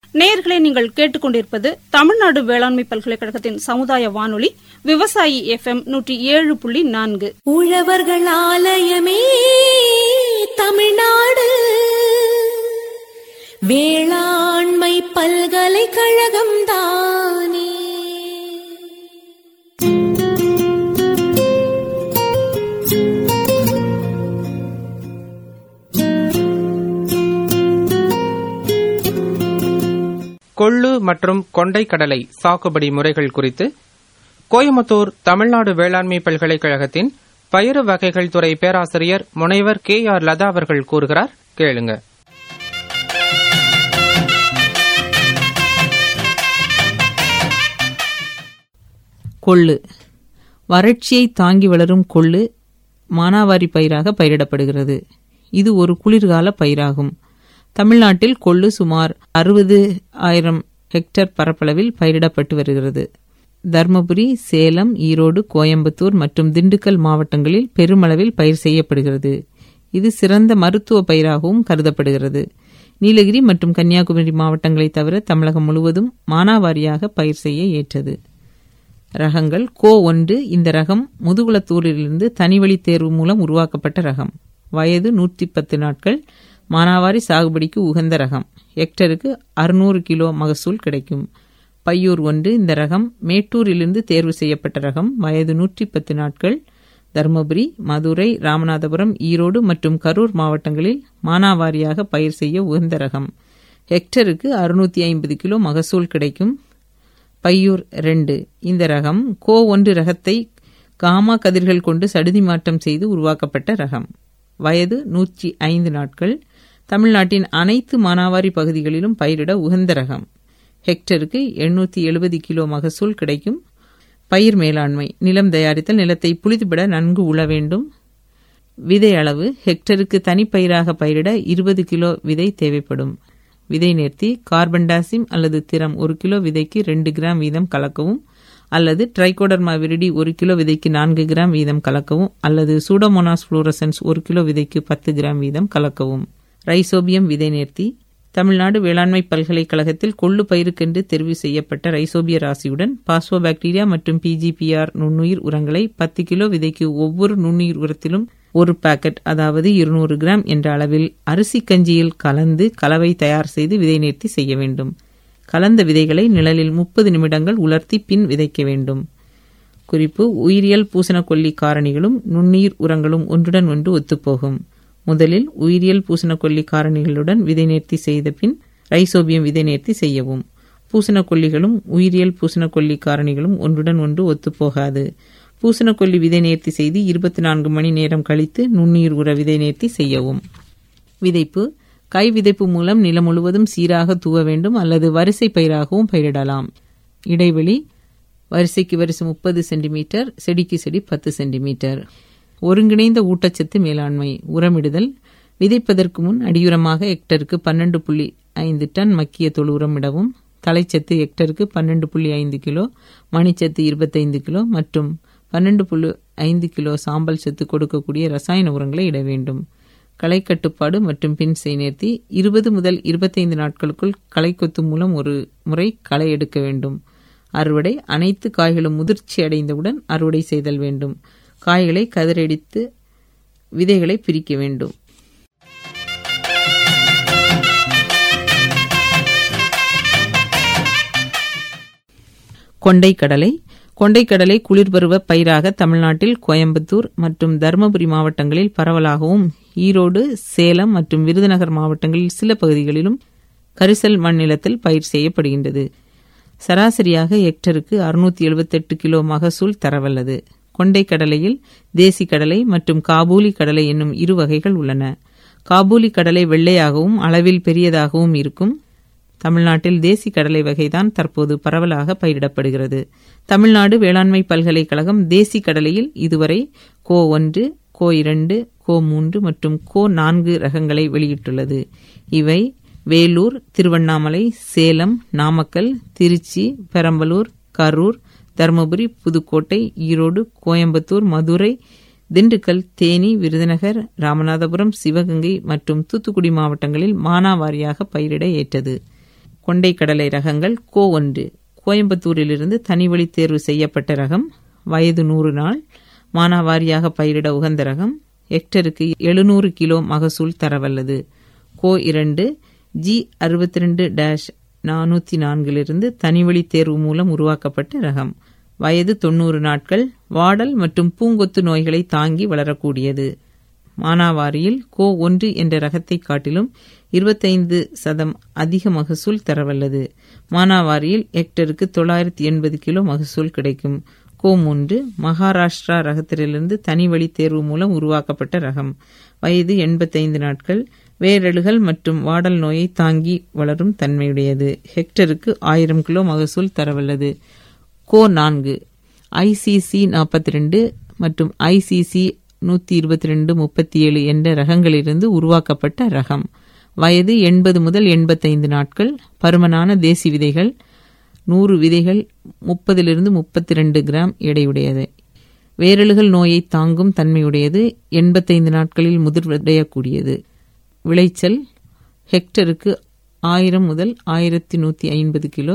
நேயர்களை நீங்கள் கேட்டுக்கொண்டிருப்பது தமிழ்நாடு வேளாண்மை பல்கலைக்கழகத்தின் சமுதாய வானொலி விவசாயி எஃப்எம் நூற்றி ஏழு புள்ளி நான்கு உழவர்கள் ஆலயமே தமிழ்நாடு வேளாண்மை பல்கலைக்கழகம் தானே கொள்ளு மற்றும் கொண்டை கடலை சாகுபடி முறைகள் குறித்து கோயமுத்தூர் தமிழ்நாடு வேளாண்மை பல்கலைக்கழகத்தின் பயிறு வகைகள் துறை பேராசிரியர் முனைவர் கே ஆர் லதா அவர்கள் கூறுகிறார் கேளுங்க கொள்ளு வறட்சியை தாங்கி வளரும் கொள்ளு மானாவாரி பயிராக பயிரிடப்படுகிறது இது ஒரு குளிர்கால பயிராகும் தமிழ்நாட்டில் கொள்ளு சுமார் அறுபது ஆயிரம் ஹெக்டேர் பரப்பளவில் பயிரிடப்பட்டு வருகிறது தர்மபுரி சேலம் ஈரோடு கோயம்புத்தூர் மற்றும் திண்டுக்கல் மாவட்டங்களில் பெருமளவில் பயிர் செய்யப்படுகிறது இது சிறந்த மருத்துவ பயிராகவும் கருதப்படுகிறது நீலகிரி மற்றும் கன்னியாகுமரி மாவட்டங்களை தவிர தமிழகம் முழுவதும் மானாவாரியாக பயிர் செய்ய ஏற்றது ரகங்கள் கோ ஒன்று இந்த ரகம் முதுகுளத்தூரிலிருந்து தனிவழி தேர்வு மூலம் உருவாக்கப்பட்ட ரகம் வயது நூற்றி பத்து நாட்கள் மானாவாரி சாகுபடிக்கு உகந்த ரகம் ஹெக்டருக்கு அறுநூறு கிலோ மகசூல் கிடைக்கும் பையூர் ஒன்று இந்த ரகம் மேட்டூரிலிருந்து தேர்வு செய்யப்பட்ட ரகம் வயது நூற்றி பத்து நாட்கள் தருமபுரி மதுரை ராமநாதபுரம் ஈரோடு மற்றும் கரூர் மாவட்டங்களில் மானாவாரியாக பயிர் செய்ய உகந்த ரகம் ஹெக்டருக்கு அறுநூத்தி ஐம்பது கிலோ மகசூல் கிடைக்கும் பையூர் ரெண்டு இந்த ரகம் கோ ஒன்று ரகத்தை காமா கதிர்கள் கொண்டு சடுதி மாற்றம் செய்து உருவாக்கப்பட்ட ரகம் வயது நூற்றி ஐந்து நாட்கள் தமிழ்நாட்டின் அனைத்து மானாவாரி பகுதிகளிலும் பயிரிட உகந்த ரகம் ஹெக்டருக்கு எண்ணூற்றி எழுபது கிலோ மகசூல் கிடைக்கும் பயிர் மேலாண்மை நிலம் தயாரித்தல் நிலத்தை புளிதுபட நன்கு உழ வேண்டும் விதை அளவு ஹெக்டருக்கு தனிப்பயிராக பயிரிட இருபது கிலோ விதை தேவைப்படும் விதை நேர்த்தி கார்பன்டாசிம் அல்லது திரம் ஒரு கிலோ விதைக்கு ரெண்டு கிராம் வீதம் கலக்கவும் அல்லது ட்ரைகோடர்மா விரிடி ஒரு கிலோ விதைக்கு நான்கு கிராம் வீதம் கலக்கவும் அல்லது சூடோமோனாஸ் புளூரசன்ஸ் ஒரு கிலோ விதைக்கு பத்து கிராம் வீதம் கலக்கவும் ரைசோபியம் விதை நேர்த்தி தமிழ்நாடு வேளாண்மை பல்கலைக்கழகத்தில் கொள்ளு பயிருக்கென்று தெரிவு செய்யப்பட்ட ரைசோபிய ராசியுடன் பாஸ்போபாக்டீரியா மற்றும் பிஜிபிஆர் நுண்ணுயிர் உரங்களை பத்து கிலோ விதைக்கு ஒவ்வொரு நுண்ணுயிர் உரத்திலும் ஒரு பாக்கெட் அதாவது இருநூறு கிராம் என்ற அளவில் அரிசி கஞ்சியில் கலந்து கலவை தயார் செய்து விதை நேர்த்தி செய்ய வேண்டும் கலந்த விதைகளை நிழலில் முப்பது நிமிடங்கள் உலர்த்தி பின் விதைக்க வேண்டும் குறிப்பு உயிரியல் பூசணக்கொல்லி காரணிகளும் நுண்ணீர் உரங்களும் ஒன்றுடன் ஒன்று ஒத்துப்போகும் முதலில் உயிரியல் பூசணக்கொல்லி காரணிகளுடன் விதை நேர்த்தி செய்த பின் ரைசோபியம் விதை நேர்த்தி செய்யவும் பூசணக்கொல்லிகளும் உயிரியல் பூசணக்கொல்லி காரணிகளும் ஒன்றுடன் ஒன்று ஒத்துப்போகாது பூசணக்கொல்லி விதை நேர்த்தி செய்து இருபத்தி நான்கு மணி நேரம் கழித்து நுண்ணீர் உர விதை நேர்த்தி செய்யவும் விதைப்பு கை விதைப்பு மூலம் நிலம் முழுவதும் சீராக தூவ வேண்டும் அல்லது வரிசை பயிராகவும் பயிரிடலாம் இடைவெளி வரிசைக்கு வரிசை முப்பது சென்டிமீட்டர் செடிக்கு செடி பத்து சென்டிமீட்டர் ஒருங்கிணைந்த ஊட்டச்சத்து மேலாண்மை உரமிடுதல் விதைப்பதற்கு முன் அடியுரமாக ஹெக்டருக்கு பன்னெண்டு புள்ளி ஐந்து டன் மக்கிய தொழு உரம் இடவும் தலைச்சத்து ஹெக்டருக்கு பன்னெண்டு புள்ளி ஐந்து கிலோ மணிச்சத்து இருபத்தைந்து கிலோ மற்றும் பன்னெண்டு புள்ளி ஐந்து கிலோ சாம்பல் சத்து கொடுக்கக்கூடிய ரசாயன உரங்களை இட வேண்டும் களை கட்டுப்பாடு மற்றும் பின் நேர்த்தி இருபது முதல் இருபத்தைந்து நாட்களுக்குள் களை கொத்து மூலம் ஒரு முறை களை எடுக்க வேண்டும் அறுவடை அனைத்து காய்களும் முதிர்ச்சி அடைந்தவுடன் அறுவடை செய்தல் வேண்டும் காய்களை கதிரடித்து விதைகளை பிரிக்க வேண்டும் கொண்டை கடலை கொண்டைக்கடலை குளிர்பருவ பயிராக தமிழ்நாட்டில் கோயம்புத்தூர் மற்றும் தருமபுரி மாவட்டங்களில் பரவலாகவும் ஈரோடு சேலம் மற்றும் விருதுநகர் மாவட்டங்களில் சில பகுதிகளிலும் கரிசல் மண் நிலத்தில் பயிர் செய்யப்படுகின்றது சராசரியாக ஹெக்டருக்கு அறுநூத்தி எழுபத்தெட்டு கிலோ மகசூல் தரவல்லது கொண்டை கடலையில் தேசி கடலை மற்றும் காபூலி கடலை என்னும் இரு வகைகள் உள்ளன காபூலி கடலை வெள்ளையாகவும் அளவில் பெரியதாகவும் இருக்கும் தமிழ்நாட்டில் தேசி கடலை வகைதான் தற்போது பரவலாக பயிரிடப்படுகிறது தமிழ்நாடு வேளாண்மை பல்கலைக்கழகம் தேசி கடலையில் இதுவரை கோ ஒன்று கோ இரண்டு கோ மூன்று மற்றும் கோ நான்கு ரகங்களை வெளியிட்டுள்ளது இவை வேலூர் திருவண்ணாமலை சேலம் நாமக்கல் திருச்சி பெரம்பலூர் கரூர் தருமபுரி புதுக்கோட்டை ஈரோடு கோயம்புத்தூர் மதுரை திண்டுக்கல் தேனி விருதுநகர் ராமநாதபுரம் சிவகங்கை மற்றும் தூத்துக்குடி மாவட்டங்களில் மானாவாரியாக பயிரிட ஏற்றது கொண்டை கடலை ரகங்கள் கோ ஒன்று கோயம்புத்தூரிலிருந்து தனிவழி தேர்வு செய்யப்பட்ட ரகம் வயது நூறு நாள் மானாவாரியாக பயிரிட உகந்த ரகம் ஹெக்டருக்கு எழுநூறு கிலோ மகசூல் தரவல்லது கோ இரண்டு ஜி அறுபத்தி ரெண்டு டேஷ் நானூற்றி நான்கிலிருந்து தனிவழி தேர்வு மூலம் உருவாக்கப்பட்ட ரகம் வயது தொண்ணூறு நாட்கள் வாடல் மற்றும் பூங்கொத்து நோய்களை தாங்கி வளரக்கூடியது மானாவாரியில் கோ ஒன்று என்ற ரகத்தை காட்டிலும் இருபத்தைந்து சதம் அதிக மகசூல் தரவல்லது மானாவாரியில் ஹெக்டருக்கு தொள்ளாயிரத்தி எண்பது கிலோ மகசூல் கிடைக்கும் கோ மூன்று மகாராஷ்டிரா ரகத்திலிருந்து தனிவழி தேர்வு மூலம் உருவாக்கப்பட்ட ரகம் வயது எண்பத்தைந்து நாட்கள் வேரழுகள் மற்றும் வாடல் நோயை தாங்கி வளரும் தன்மையுடையது ஹெக்டருக்கு ஆயிரம் கிலோ மகசூல் தரவல்லது கோ நான்கு ஐசிசி நாற்பத்தி ரெண்டு மற்றும் ஐசிசி நூற்றி இருபத்தி ரெண்டு முப்பத்தி ஏழு என்ற ரகங்களிலிருந்து உருவாக்கப்பட்ட ரகம் வயது எண்பது முதல் எண்பத்தைந்து நாட்கள் பருமனான தேசி விதைகள் நூறு விதைகள் முப்பதிலிருந்து முப்பத்தி ரெண்டு கிராம் எடையுடையது வேரலுகள் நோயை தாங்கும் தன்மையுடையது எண்பத்தைந்து நாட்களில் முதிர்வடையக்கூடியது விளைச்சல் ஹெக்டருக்கு ஆயிரம் முதல் ஆயிரத்தி நூற்றி ஐம்பது கிலோ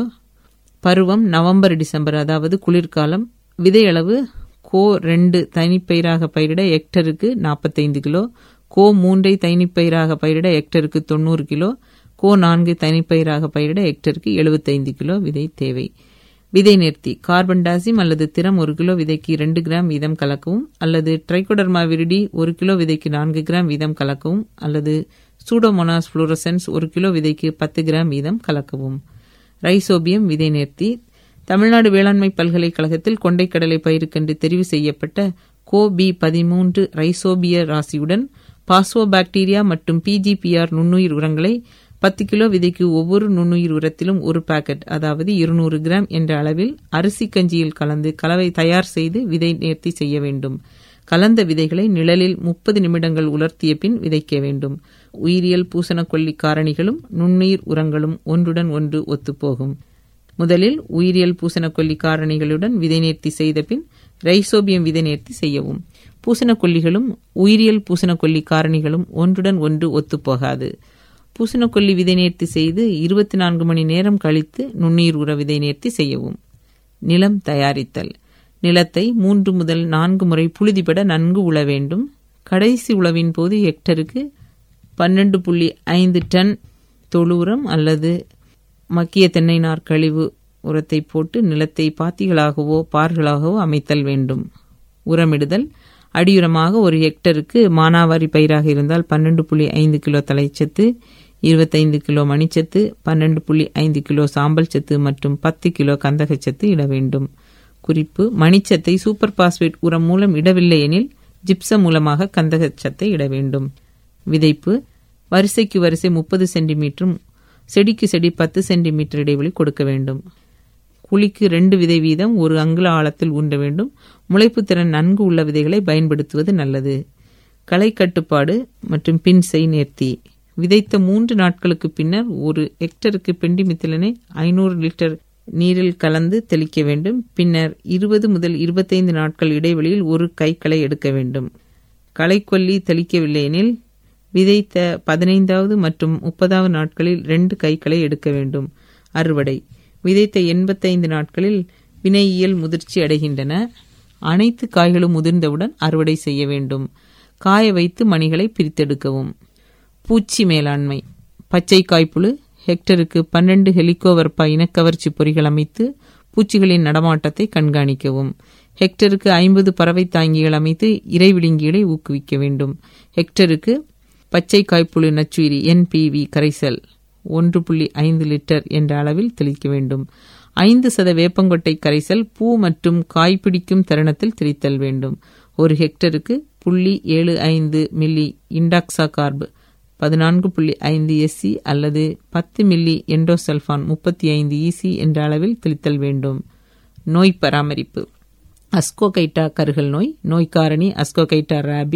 பருவம் நவம்பர் டிசம்பர் அதாவது குளிர்காலம் விதையளவு கோ ரெண்டு தனிப்பயிராக பயிரிட ஹெக்டருக்கு நாற்பத்தைந்து கிலோ கோ மூன்றை தனிப்பயிராக பயிரிட ஹெக்டருக்கு தொண்ணூறு கிலோ கோ நான்கு தனிப்பயிராக பயிரிட ஹெக்டருக்கு எழுபத்தைந்து கிலோ விதை தேவை விதை நேர்த்தி கார்பன் டாசிம் அல்லது திரம் ஒரு கிலோ விதைக்கு இரண்டு கிராம் வீதம் கலக்கவும் அல்லது ட்ரைகோடர்மா விரிடி ஒரு கிலோ விதைக்கு நான்கு கிராம் வீதம் கலக்கவும் அல்லது சூடோமோனாஸ் புளோரசன்ஸ் ஒரு கிலோ விதைக்கு பத்து கிராம் வீதம் கலக்கவும் ரைசோபியம் விதை நேர்த்தி தமிழ்நாடு வேளாண்மை பல்கலைக்கழகத்தில் கொண்டைக்கடலை பயிருக்கென்று தெரிவு செய்யப்பட்ட கோ பி பதிமூன்று ரைசோபிய ராசியுடன் பாஸ்வோபாக்டீரியா மற்றும் பிஜிபிஆர் நுண்ணுயிர் உரங்களை பத்து கிலோ விதைக்கு ஒவ்வொரு நுண்ணுயிர் உரத்திலும் ஒரு பாக்கெட் அதாவது இருநூறு கிராம் என்ற அளவில் அரிசி கஞ்சியில் கலந்து கலவை தயார் செய்து விதை நேர்த்தி செய்ய வேண்டும் கலந்த விதைகளை நிழலில் முப்பது நிமிடங்கள் உலர்த்திய பின் விதைக்க வேண்டும் உயிரியல் பூசணக்கொல்லி காரணிகளும் நுண்ணுயிர் உரங்களும் ஒன்றுடன் ஒன்று ஒத்துப்போகும் முதலில் உயிரியல் பூசணக்கொல்லி காரணிகளுடன் விதை நேர்த்தி செய்த பின் ரைசோபியம் விதை நேர்த்தி செய்யவும் பூசணக்கொல்லிகளும் உயிரியல் பூசணக்கொல்லி காரணிகளும் ஒன்றுடன் ஒன்று ஒத்துப்போகாது பூசணக்கொல்லி விதை நேர்த்தி செய்து இருபத்தி நான்கு மணி நேரம் கழித்து நுண்ணுயிர் உர விதை நேர்த்தி செய்யவும் நிலம் தயாரித்தல் நிலத்தை மூன்று முதல் நான்கு முறை புழுதிபட நன்கு உழ வேண்டும் கடைசி உழவின் போது ஹெக்டருக்கு பன்னெண்டு புள்ளி ஐந்து டன் தொழு உரம் அல்லது மக்கிய தென்னை நார் கழிவு உரத்தை போட்டு நிலத்தை பாத்திகளாகவோ பார்களாகவோ அமைத்தல் வேண்டும் உரமிடுதல் அடியுரமாக ஒரு ஹெக்டருக்கு மானாவாரி பயிராக இருந்தால் பன்னெண்டு புள்ளி ஐந்து கிலோ தலைச்சத்து இருபத்தைந்து கிலோ மணிச்சத்து பன்னெண்டு புள்ளி ஐந்து கிலோ சாம்பல் சத்து மற்றும் பத்து கிலோ கந்தகச்சத்து இட வேண்டும் குறிப்பு மணிச்சத்தை சூப்பர் பாஸ்பேட் உரம் மூலம் இடவில்லை எனில் ஜிப்சம் மூலமாக கந்தகச்சத்தை இட வேண்டும் விதைப்பு வரிசைக்கு வரிசை முப்பது சென்டிமீட்டரும் செடிக்கு செடி பத்து சென்டிமீட்டர் இடைவெளி கொடுக்க வேண்டும் குழிக்கு ரெண்டு விதை வீதம் ஒரு அங்குல ஆழத்தில் ஊன்ற வேண்டும் முளைப்பு திறன் நன்கு உள்ள விதைகளை பயன்படுத்துவது நல்லது களை கட்டுப்பாடு மற்றும் பின்சை நேர்த்தி விதைத்த மூன்று நாட்களுக்கு பின்னர் ஒரு ஹெக்டருக்கு பெண்டிமித்திலனை ஐநூறு லிட்டர் நீரில் கலந்து தெளிக்க வேண்டும் பின்னர் இருபது முதல் இருபத்தைந்து நாட்கள் இடைவெளியில் ஒரு கைக்களை எடுக்க வேண்டும் களைக்கொல்லி தெளிக்கவில்லை எனில் விதைத்த பதினைந்தாவது மற்றும் முப்பதாவது நாட்களில் ரெண்டு கைகளை எடுக்க வேண்டும் அறுவடை விதைத்த எண்பத்தைந்து நாட்களில் வினையியல் முதிர்ச்சி அடைகின்றன அனைத்து காய்களும் முதிர்ந்தவுடன் அறுவடை செய்ய வேண்டும் காய வைத்து மணிகளை பிரித்தெடுக்கவும் பூச்சி மேலாண்மை பச்சை காய்ப்புழு ஹெக்டருக்கு பன்னெண்டு ஹெலிகோவர்பா இனக்கவர்ச்சி பொறிகள் அமைத்து பூச்சிகளின் நடமாட்டத்தை கண்காணிக்கவும் ஹெக்டருக்கு ஐம்பது பறவை தாங்கிகள் அமைத்து இறைவிழுங்கிகளை ஊக்குவிக்க வேண்டும் ஹெக்டருக்கு பச்சை காய்ப்புழு நச்சுயிரி என்பிவி கரைசல் ஒன்று புள்ளி ஐந்து லிட்டர் என்ற அளவில் தெளிக்க வேண்டும் ஐந்து சத வேப்பங்கொட்டை கரைசல் பூ மற்றும் காய் பிடிக்கும் தருணத்தில் தெளித்தல் வேண்டும் ஒரு ஹெக்டருக்கு புள்ளி ஏழு ஐந்து மில்லி இண்டாக்சா கார்பு பதினான்கு புள்ளி ஐந்து எஸ்சி அல்லது பத்து மில்லி என்டோசல்ஃபான் முப்பத்தி ஐந்து இசி என்ற அளவில் தெளித்தல் வேண்டும் நோய் பராமரிப்பு அஸ்கோகைட்டா கருகல் நோய் நோய்க்காரணி அஸ்கோகைட்டா ராபி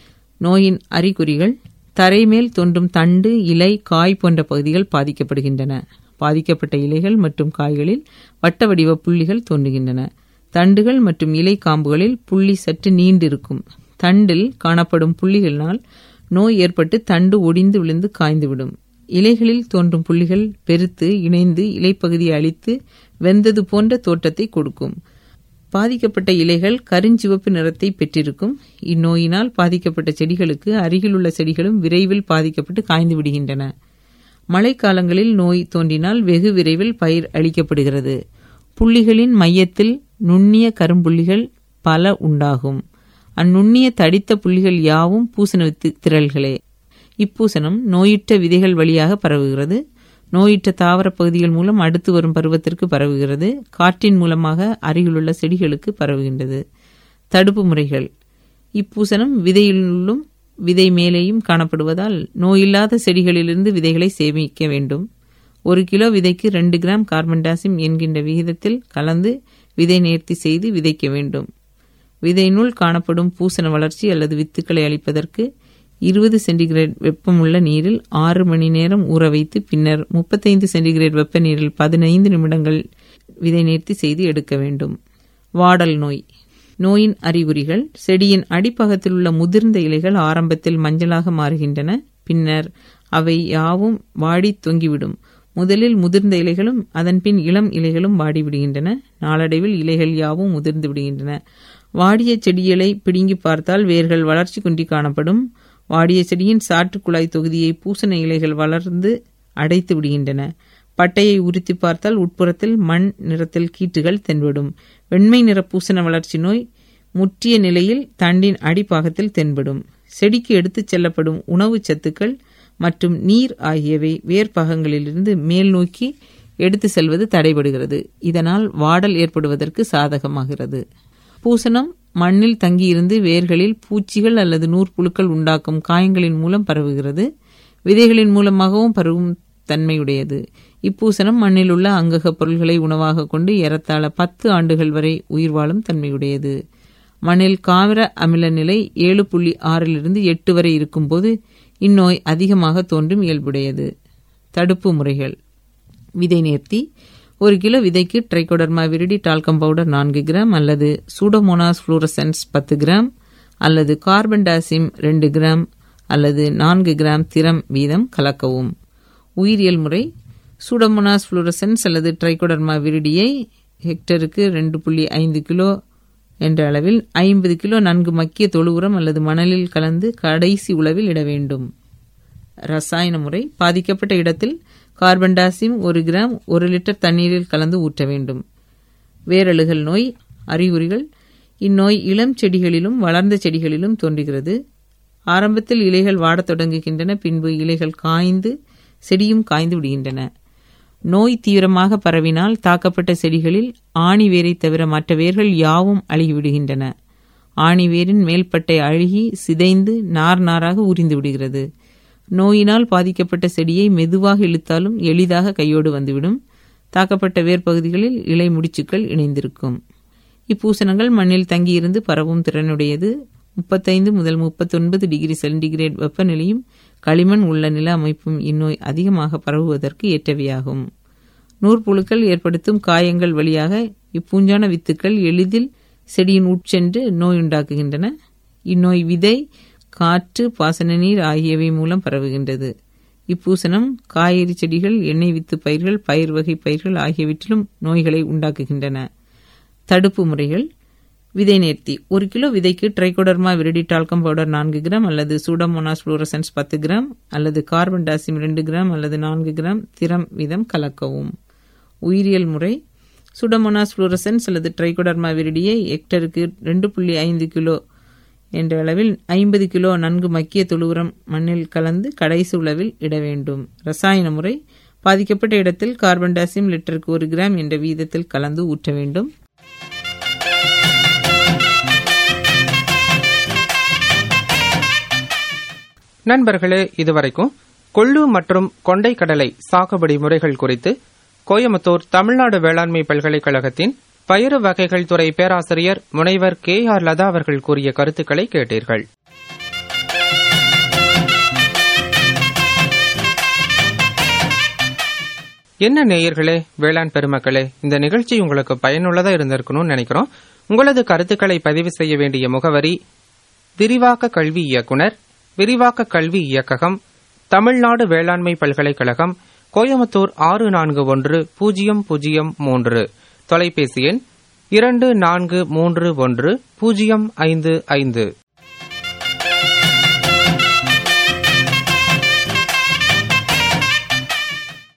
நோயின் அறிகுறிகள் தரைமேல் தோன்றும் தண்டு இலை காய் போன்ற பகுதிகள் பாதிக்கப்படுகின்றன பாதிக்கப்பட்ட இலைகள் மற்றும் காய்களில் வட்ட வடிவ புள்ளிகள் தோன்றுகின்றன தண்டுகள் மற்றும் இலை காம்புகளில் புள்ளி சற்று நீண்டிருக்கும் தண்டில் காணப்படும் புள்ளிகளினால் நோய் ஏற்பட்டு தண்டு ஒடிந்து விழுந்து காய்ந்துவிடும் இலைகளில் தோன்றும் புள்ளிகள் பெருத்து இணைந்து இலைப்பகுதியை அழித்து வெந்தது போன்ற தோற்றத்தை கொடுக்கும் பாதிக்கப்பட்ட இலைகள் கருஞ்சிவப்பு நிறத்தை பெற்றிருக்கும் இந்நோயினால் பாதிக்கப்பட்ட செடிகளுக்கு அருகிலுள்ள செடிகளும் விரைவில் பாதிக்கப்பட்டு காய்ந்து விடுகின்றன மழைக்காலங்களில் நோய் தோன்றினால் வெகு விரைவில் பயிர் அளிக்கப்படுகிறது புள்ளிகளின் மையத்தில் நுண்ணிய கரும்புள்ளிகள் பல உண்டாகும் அந்நுண்ணிய தடித்த புள்ளிகள் யாவும் பூசண வித்து திரள்களே இப்பூசணம் நோயுற்ற விதைகள் வழியாக பரவுகிறது நோயுற்ற தாவர பகுதிகள் மூலம் அடுத்து வரும் பருவத்திற்கு பரவுகிறது காற்றின் மூலமாக அருகிலுள்ள செடிகளுக்கு பரவுகின்றது தடுப்பு முறைகள் இப்பூசணம் விதையிலுள்ளும் விதை மேலேயும் காணப்படுவதால் நோயில்லாத செடிகளிலிருந்து விதைகளை சேமிக்க வேண்டும் ஒரு கிலோ விதைக்கு ரெண்டு கிராம் கார்பன் டாசிம் என்கின்ற விகிதத்தில் கலந்து விதை நேர்த்தி செய்து விதைக்க வேண்டும் விதையினுள் காணப்படும் பூசண வளர்ச்சி அல்லது வித்துக்களை அளிப்பதற்கு இருபது சென்டிகிரேட் வெப்பமுள்ள நீரில் ஆறு மணி நேரம் ஊற வைத்து பின்னர் முப்பத்தைந்து சென்டிகிரேட் வெப்ப நீரில் பதினைந்து நிமிடங்கள் விதை நேர்த்தி செய்து எடுக்க வேண்டும் வாடல் நோய் நோயின் அறிகுறிகள் செடியின் அடிப்பாகத்தில் உள்ள முதிர்ந்த இலைகள் ஆரம்பத்தில் மஞ்சளாக மாறுகின்றன பின்னர் அவை யாவும் வாடி தொங்கிவிடும் முதலில் முதிர்ந்த இலைகளும் அதன்பின் இளம் இலைகளும் வாடிவிடுகின்றன நாளடைவில் இலைகள் யாவும் முதிர்ந்து விடுகின்றன வாடிய செடிகளை பிடுங்கி பார்த்தால் வேர்கள் வளர்ச்சி குன்றி காணப்படும் வாடிய செடியின் சாற்று குழாய் தொகுதியை பூசண இலைகள் வளர்ந்து அடைத்து விடுகின்றன பட்டையை உரித்து பார்த்தால் உட்புறத்தில் மண் நிறத்தில் கீற்றுகள் தென்படும் வெண்மை நிற பூசண வளர்ச்சி நோய் முற்றிய நிலையில் தண்டின் அடிப்பாகத்தில் தென்படும் செடிக்கு எடுத்துச் செல்லப்படும் உணவுச் சத்துக்கள் மற்றும் நீர் ஆகியவை வேர்ப்பாகங்களிலிருந்து மேல் நோக்கி எடுத்து செல்வது தடைபடுகிறது இதனால் வாடல் ஏற்படுவதற்கு சாதகமாகிறது பூசணம் மண்ணில் தங்கியிருந்து வேர்களில் பூச்சிகள் அல்லது நூற்புழுக்கள் உண்டாக்கும் காயங்களின் மூலம் பரவுகிறது விதைகளின் மூலமாகவும் பரவும் தன்மையுடையது இப்பூசணம் மண்ணில் உள்ள அங்கக பொருள்களை உணவாக கொண்டு ஏறத்தாழ பத்து ஆண்டுகள் வரை உயிர் வாழும் தன்மையுடையது மண்ணில் காவிர அமில நிலை ஏழு புள்ளி ஆறிலிருந்து எட்டு வரை இருக்கும்போது இந்நோய் அதிகமாக தோன்றும் இயல்புடையது தடுப்பு முறைகள் விதை நேர்த்தி ஒரு கிலோ விதைக்கு ட்ரைகோடர்மா விரிடி டால்கம் பவுடர் நான்கு கிராம் அல்லது சூடோமோனாஸ் ஃப்ளூரசன்ஸ் பத்து கிராம் அல்லது கார்பன் டாசிம் ரெண்டு கிராம் அல்லது நான்கு கிராம் திரம் வீதம் கலக்கவும் உயிரியல் முறை சூடோமோனாஸ் ஃப்ளூரசன்ஸ் அல்லது ட்ரைகோடர்மா விரிடியை ஹெக்டருக்கு ரெண்டு புள்ளி ஐந்து கிலோ என்ற அளவில் ஐம்பது கிலோ நன்கு மக்கிய தொழு உரம் அல்லது மணலில் கலந்து கடைசி உளவில் இட வேண்டும் ரசாயன முறை பாதிக்கப்பட்ட இடத்தில் கார்பன் டாசிம் ஒரு கிராம் ஒரு லிட்டர் தண்ணீரில் கலந்து ஊற்ற வேண்டும் வேரழுகல் நோய் அறிகுறிகள் இந்நோய் இளம் செடிகளிலும் வளர்ந்த செடிகளிலும் தோன்றுகிறது ஆரம்பத்தில் இலைகள் வாடத் தொடங்குகின்றன பின்பு இலைகள் காய்ந்து செடியும் காய்ந்து விடுகின்றன நோய் தீவிரமாக பரவினால் தாக்கப்பட்ட செடிகளில் ஆணி வேரை தவிர மற்ற வேர்கள் யாவும் அழுகிவிடுகின்றன ஆணி வேரின் மேல்பட்டை அழுகி சிதைந்து நார் நாராக உரிந்து விடுகிறது நோயினால் பாதிக்கப்பட்ட செடியை மெதுவாக இழுத்தாலும் எளிதாக கையோடு வந்துவிடும் தாக்கப்பட்ட வேர்ப்பகுதிகளில் இலை முடிச்சுக்கள் இணைந்திருக்கும் இப்பூசணங்கள் மண்ணில் தங்கியிருந்து பரவும் திறனுடையது முப்பத்தைந்து முதல் முப்பத்தொன்பது டிகிரி சென்டிகிரேட் வெப்பநிலையும் களிமண் உள்ள நில அமைப்பும் இந்நோய் அதிகமாக பரவுவதற்கு ஏற்றவையாகும் நூற்புழுக்கள் ஏற்படுத்தும் காயங்கள் வழியாக இப்பூஞ்சான வித்துக்கள் எளிதில் செடியின் உட்சென்று நோய் உண்டாக்குகின்றன இந்நோய் விதை காற்று பாசன நீர் ஆகியவை மூலம் பரவுகின்றது இப்பூசணம் காய்கறி செடிகள் எண்ணெய் வித்து பயிர்கள் பயிர் வகை பயிர்கள் ஆகியவற்றிலும் நோய்களை உண்டாக்குகின்றன தடுப்பு முறைகள் விதை நேர்த்தி ஒரு கிலோ விதைக்கு ட்ரைகோடர்மா விரிடி டால்கம் பவுடர் நான்கு கிராம் அல்லது சூடமோனாஸ் ஃப்ளூரசன்ஸ் பத்து கிராம் அல்லது கார்பன் டாசிம் ரெண்டு கிராம் அல்லது நான்கு கிராம் திரம் வீதம் கலக்கவும் உயிரியல் முறை சூடமோனாஸ் ஃப்ளூரசன்ஸ் அல்லது ட்ரைகோடர்மா விரிடியை ஹெக்டருக்கு ரெண்டு புள்ளி ஐந்து கிலோ என்ற அளவில் ஐம்பது கிலோ நன்கு மக்கிய தொழுவுரம் மண்ணில் கலந்து கடைசி உளவில் இட வேண்டும் ரசாயன முறை பாதிக்கப்பட்ட இடத்தில் கார்பன் டாசியம் லிட்டருக்கு ஒரு கிராம் என்ற வீதத்தில் கலந்து ஊற்ற வேண்டும் நண்பர்களே இதுவரைக்கும் கொள்ளு மற்றும் கொண்டை கடலை சாகுபடி முறைகள் குறித்து கோயம்புத்தூர் தமிழ்நாடு வேளாண்மை பல்கலைக்கழகத்தின் பயிறு வகைகள் துறை பேராசிரியர் முனைவர் கே ஆர் லதா அவர்கள் கூறிய கருத்துக்களை கேட்டீர்கள் என்ன நேயர்களே வேளாண் பெருமக்களே இந்த நிகழ்ச்சி உங்களுக்கு பயனுள்ளதா இருந்திருக்கணும்னு நினைக்கிறோம் உங்களது கருத்துக்களை பதிவு செய்ய வேண்டிய முகவரி விரிவாக்க கல்வி இயக்குனர் விரிவாக்க கல்வி இயக்ககம் தமிழ்நாடு வேளாண்மை பல்கலைக்கழகம் கோயமுத்தூர் ஆறு நான்கு ஒன்று பூஜ்ஜியம் பூஜ்ஜியம் மூன்று தொலைபேசி எண் இரண்டு நான்கு மூன்று ஒன்று பூஜ்ஜியம் ஐந்து ஐந்து